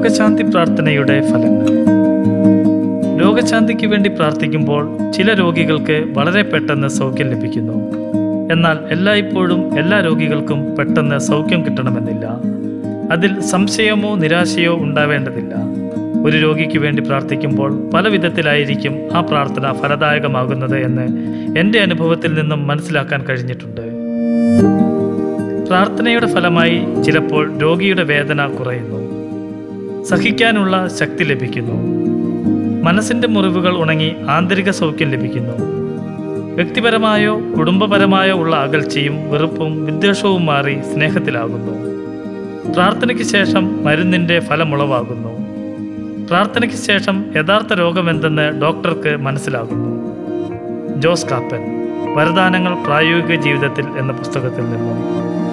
രോഗശാന്തി പ്രാർത്ഥനയുടെ ഫലങ്ങൾ രോഗശാന്തിക്ക് വേണ്ടി പ്രാർത്ഥിക്കുമ്പോൾ ചില രോഗികൾക്ക് വളരെ പെട്ടെന്ന് സൗഖ്യം ലഭിക്കുന്നു എന്നാൽ എല്ലായ്പ്പോഴും എല്ലാ രോഗികൾക്കും പെട്ടെന്ന് സൗഖ്യം കിട്ടണമെന്നില്ല അതിൽ സംശയമോ നിരാശയോ ഉണ്ടാവേണ്ടതില്ല ഒരു രോഗിക്ക് വേണ്ടി പ്രാർത്ഥിക്കുമ്പോൾ പല വിധത്തിലായിരിക്കും ആ പ്രാർത്ഥന ഫലദായകമാകുന്നത് എന്ന് എൻ്റെ അനുഭവത്തിൽ നിന്നും മനസ്സിലാക്കാൻ കഴിഞ്ഞിട്ടുണ്ട് പ്രാർത്ഥനയുടെ ഫലമായി ചിലപ്പോൾ രോഗിയുടെ വേദന കുറയുന്നു സഹിക്കാനുള്ള ശക്തി ലഭിക്കുന്നു മനസ്സിൻ്റെ മുറിവുകൾ ഉണങ്ങി ആന്തരിക സൗഖ്യം ലഭിക്കുന്നു വ്യക്തിപരമായോ കുടുംബപരമായോ ഉള്ള അകൽച്ചയും വെറുപ്പും വിദ്വേഷവും മാറി സ്നേഹത്തിലാകുന്നു പ്രാർത്ഥനയ്ക്ക് ശേഷം മരുന്നിൻ്റെ ഫലമുളവാകുന്നു പ്രാർത്ഥനയ്ക്ക് ശേഷം യഥാർത്ഥ രോഗമെന്തെന്ന് ഡോക്ടർക്ക് മനസ്സിലാകുന്നു ജോസ് കാപ്പൻ വരദാനങ്ങൾ പ്രായോഗിക ജീവിതത്തിൽ എന്ന പുസ്തകത്തിൽ നിന്നും